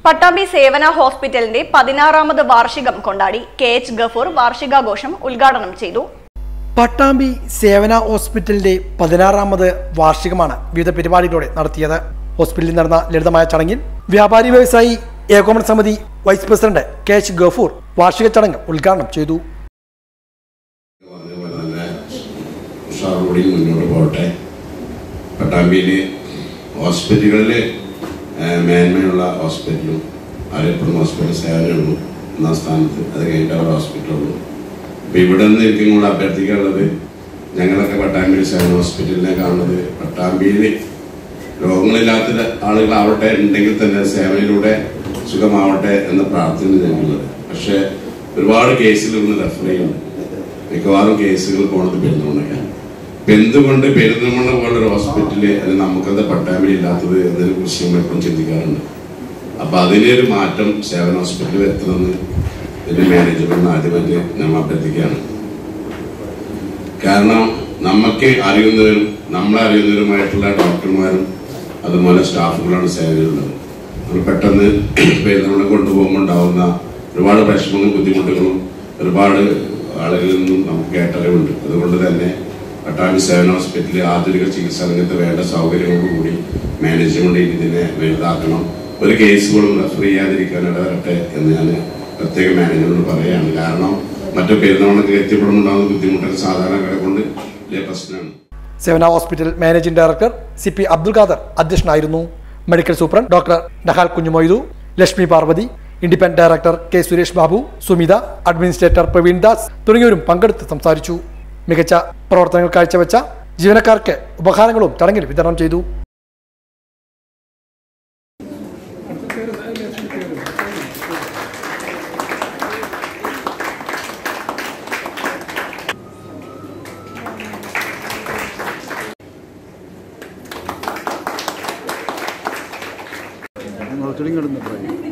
പട്ടാമ്പി സേവന ഹോസ്പിറ്റലിന്റെ പതിനാറാമത് വാർഷികം കൊണ്ടാടി കെ എച്ച് ഗഫൂർ വാർഷികാഘോഷം ഉദ്ഘാടനം ചെയ്തു പട്ടാമ്പി സേവന ഹോസ്പിറ്റലിന്റെ പതിനാറാമത് വാർഷികമാണ് വിവിധ പരിപാടികളോടെ നടത്തിയത് ഹോസ്പിറ്റലിൽ നടന്ന ലളിതമായ ചടങ്ങിൽ വ്യാപാരി വ്യവസായി ഏകോപന സമിതി vice president K H Gafoor വാർഷിക ചടങ്ങ് ഉദ്ഘാടനം ചെയ്തു അതേപോലെ തന്നെ ഉഷാറോടി മുന്നോട്ട് പോകട്ടെ പട്ടാമ്പിയിൽ ഹോസ്പിറ്റലുകളിൽ മേന്മയുള്ള ഹോസ്പിറ്റലും അറിയപ്പെടുന്ന ഹോസ്പിറ്റൽ സേവനമുള്ളൂ ഒന്നാം സ്ഥാനത്ത് അത് കഴിഞ്ഞിട്ട് അവർ ഹോസ്പിറ്റലുള്ളൂ അപ്പോൾ ഇവിടെ നിന്ന് എനിക്കും കൂടെ അഭ്യർത്ഥിക്കാനുള്ളത് ഞങ്ങളൊക്കെ പട്ടാമ്പിയിൽ സേവന ഹോസ്പിറ്റലിനെ കാണുന്നത് പട്ടാമ്പിയിൽ രോഗങ്ങളില്ലാത്ത ആളുകളാവട്ടെ ഉണ്ടെങ്കിൽ തന്നെ സേവനയിലൂടെ സുഖമാവട്ടെ എന്ന പ്രാർത്ഥന ഞങ്ങളുള്ളത് പക്ഷേ ഒരുപാട് കേസുകൾ ഇന്ന് റെഫർ ചെയ്യുന്നുണ്ട് മിക്കവാറും കേസുകൾ പോണത് പെരുന്തമണ്ണയ്ക്കാണ് ഇപ്പൊ എന്തുകൊണ്ട് പെരുന്തമണ്ണ പോലൊരു ഹോസ്പിറ്റല് അത് നമുക്കത് പട്ടാമ്പിൽ ഇല്ലാത്തത് എന്നതിനെ കുറിച്ച് നമ്മൾ എപ്പോഴും ചിന്തിക്കാറുണ്ട് അപ്പൊ അതിനൊരു മാറ്റം സേവന ഹോസ്പിറ്റലിൽ എത്തണമെന്ന് ഇതിന്റെ മാനേജ്മെന്റ് ആദ്യമായിട്ട് നമ്മൾ അഭ്യർത്ഥിക്കുകയാണ് കാരണം നമുക്ക് അറിയുന്നവരും നമ്മളെ അറിയുന്നവരുമായിട്ടുള്ള ഡോക്ടർമാരും അതുപോലെ സ്റ്റാഫുകളാണ് സേവനമുള്ളത് നമ്മൾ പെട്ടെന്ന് പെരുന്നമണ്ണ കൊണ്ടുപോകുമ്പോൾ ഉണ്ടാവുന്ന ഒരുപാട് പ്രശ്നങ്ങളും ബുദ്ധിമുട്ടുകളും ഒരുപാട് ആളുകളിൽ നിന്നും നമുക്ക് കേട്ടറിവുണ്ട് അതുകൊണ്ട് തന്നെ പട്ടാമ്പി സേവന ഹോസ്പിറ്റലിൽ ആധുനിക ചികിത്സാ രംഗത്ത് വേണ്ട സൗകര്യങ്ങളോടുകൂടി മാനേജ്മെന്റ് ഇതിനെ വലുതാക്കണം ഒരു കേസുകളും റെഫർ ചെയ്യാതിരിക്കാൻ ഇടവരട്ടെ എന്ന് ഞാൻ പ്രത്യേക മാനേജ്മെന്റ് പറയുകയാണ് കാരണം മറ്റു പെരുന്നവണ്ണക്ക് എത്തിപ്പെടുന്നുണ്ടാകുന്ന ബുദ്ധിമുട്ടൊക്കെ സാധാരണക്കാരെ കൊണ്ട് വലിയ പ്രശ്നമാണ് Sevana hospital managing director C P Abdul Khader അധ്യക്ഷനായിരുന്നു medical superintendent doctor Nahal Kunjumoythu Lakshmi Parvathi independent director K Suresh Babu Sumitha administrator Praveen Das തുടങ്ങിയവരും പങ്കെടുത്ത് സംസാരിച്ചു മികച്ച പ്രവർത്തനങ്ങൾ കാഴ്ചവെച്ച ജീവനക്കാർക്ക് ഉപഹാരങ്ങളും ചടങ്ങിൽ വിതരണം ചെയ്തു കുറച്ചുകൂടി കിടന്നു